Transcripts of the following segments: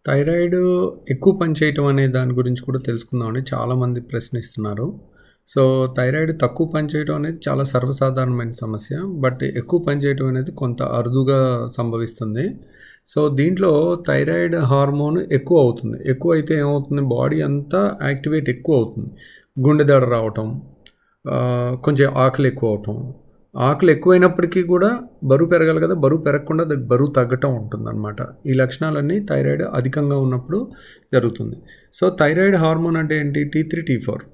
thyroid ఎక్కువ పని చేయటం అనే దాని గురించి కూడా తెలుసుకుందామని చాలామంది ప్రశ్నిస్తున్నారు సో థైరాయిడ్ తక్కువ పని చేయడం అనేది చాలా సర్వసాధారణమైన సమస్య బట్ ఎక్కువ పని చేయడం అనేది కొంత అరుదుగా సంభవిస్తుంది సో దీంట్లో థైరాయిడ్ హార్మోన్ ఎక్కువ అవుతుంది ఎక్కువ అయితే ఏమవుతుంది బాడీ అంతా యాక్టివేట్ ఎక్కువ అవుతుంది గుండె దడ రావటం ఆ, కొంచెం ఆకలి ఎక్కువ అవటం ఆకలి ఎక్కువైనప్పటికీ కూడా బరువు పెరగాలి కదా బరువు పెరగకుండా దానికి బరువు తగ్గటం ఉంటుందన్నమాట ఈ లక్షణాలన్నీ థైరాయిడ్ అధికంగా ఉన్నప్పుడు జరుగుతుంది సో థైరాయిడ్ హార్మోన్ అంటే ఏంటి టీ త్రీ టీ ఫోర్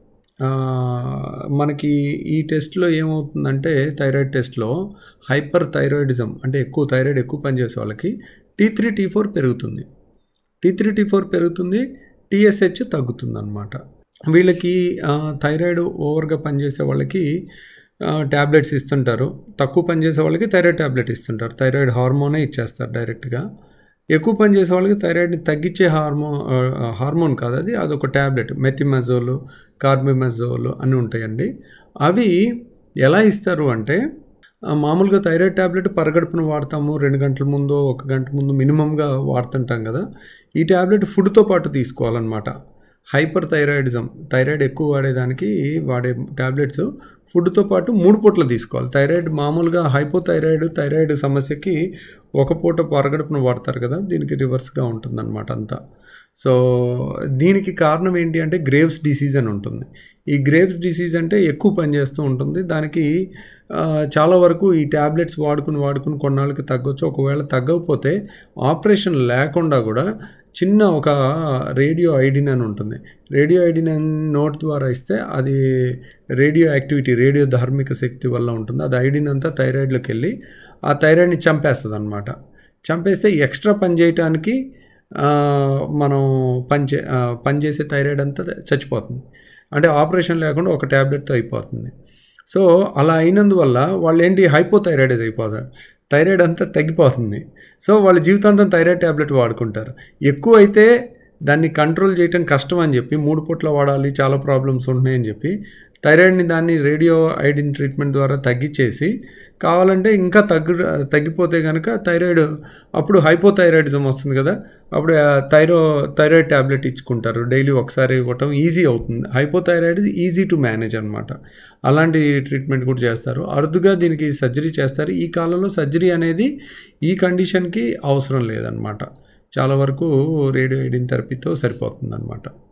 మనకి ఈ టెస్ట్లో ఏమవుతుందంటే థైరాయిడ్ టెస్ట్లో హైపర్ థైరాయిడిజం అంటే ఎక్కువ థైరాయిడ్ ఎక్కువ పనిచేసే వాళ్ళకి టీ త్రీ టీ ఫోర్ పెరుగుతుంది టీ త్రీ టీ ఫోర్ పెరుగుతుంది టీఎస్హెచ్ తగ్గుతుంది అనమాట వీళ్ళకి ఆ, థైరాయిడ్ ఓవర్గా పనిచేసే వాళ్ళకి ట్యాబ్లెట్స్ ఇస్తుంటారు తక్కువ పనిచేసే వాళ్ళకి థైరాయిడ్ ట్యాబ్లెట్ ఇస్తుంటారు థైరాయిడ్ హార్మోనే ఇచ్చేస్తారు డైరెక్ట్గా ఎక్కువ పనిచేసే వాళ్ళకి థైరాయిడ్ని తగ్గించే హార్మో ఆ, హార్మోన్ కాదు అది అదొక ట్యాబ్లెట్ మెథిమజోలు కార్బిమజోలు అన్నీ ఉంటాయండి అవి ఎలా ఇస్తారు అంటే ఆ, మామూలుగా థైరాయిడ్ ట్యాబ్లెట్ పరగడుపున వాడతాము రెండు గంటల ముందు ఒక గంట ముందు మినిమంగా వాడుతుంటాం కదా ఈ ట్యాబ్లెట్ ఫుడ్తో పాటు తీసుకోవాలన్నమాట హైపర్ థైరాయిడిజం థైరాయిడ్ ఎక్కువ వాడేదానికి వాడే ట్యాబ్లెట్స్ ఫుడ్తో పాటు మూడు పూటలు తీసుకోవాలి థైరాయిడ్ మామూలుగా హైపోథైరాయిడ్ థైరాయిడ్ సమస్యకి ఒక పూట పరగడుపున వాడతారు కదా దీనికి రివర్స్గా ఉంటుందన్నమాట అంతా సో దీనికి కారణం ఏంటి అంటే గ్రేవ్స్ డిసీజ్ అని ఉంటుంది ఈ గ్రేవ్స్ డిసీజ్ అంటే ఎక్కువ పనిచేస్తూ ఉంటుంది దానికి ఆ, చాలా వరకు ఈ ట్యాబ్లెట్స్ వాడుకుని వాడుకుని కొన్నాళ్ళకి తగ్గొచ్చు ఒకవేళ తగ్గకపోతే ఆపరేషన్ లేకుండా కూడా చిన్న ఒక రేడియో ఐడిన్ అని ఉంటుంది రేడియో ఐడిన్ అని నోట్ ద్వారా ఇస్తే అది రేడియో యాక్టివిటీ రేడియో ధార్మిక శక్తి వల్ల ఉంటుంది అది ఐడిన్ అంతా థైరాయిడ్లోకి వెళ్ళి ఆ థైరాయిడ్ని చంపేస్తుంది అనమాట చంపేస్తే ఎక్స్ట్రా పని చేయటానికి ఆ, మనం పనిచే ఆ, పనిచేసే థైరాయిడ్ అంతా చచ్చిపోతుంది అంటే ఆపరేషన్ లేకుండా ఒక ట్యాబ్లెట్తో అయిపోతుంది సో అలా అయినందువల్ల వాళ్ళు ఏంటి హైపోథైరాయిడ్ అయిపోతారు థైరాయిడ్ అంతా తగ్గిపోతుంది సో వాళ్ళ జీవితాంతం థైరాయిడ్ ట్యాబ్లెట్ వాడుకుంటారు ఎక్కువ అయితే దాన్ని కంట్రోల్ చేయటం కష్టం అని చెప్పి మూడు పూట్ల వాడాలి చాలా ప్రాబ్లమ్స్ ఉంటున్నాయని చెప్పి థైరాయిడ్ని దాన్ని రేడియో ఐడిన్ ట్రీట్మెంట్ ద్వారా తగ్గించేసి కావాలంటే ఇంకా తగ్గు తగ్గిపోతే కనుక థైరాయిడ్ అప్పుడు హైపోథైరాయిడిజం వస్తుంది కదా అప్పుడు ఆ థైరో థైరాయిడ్ ట్యాబ్లెట్ ఇచ్చుకుంటారు డైలీ ఒకసారి ఇవ్వటం ఈజీ అవుతుంది హైపోథైరాయిడ్ ఈజీ టు మేనేజ్ అనమాట అలాంటి ట్రీట్మెంట్ కూడా చేస్తారు అరుదుగా దీనికి సర్జరీ చేస్తారు ఈ కాలంలో సర్జరీ అనేది ఈ కండిషన్కి అవసరం లేదనమాట చాలా వరకు రేడియో ఐడిన్ థెరపీతో సరిపోతుంది అనమాట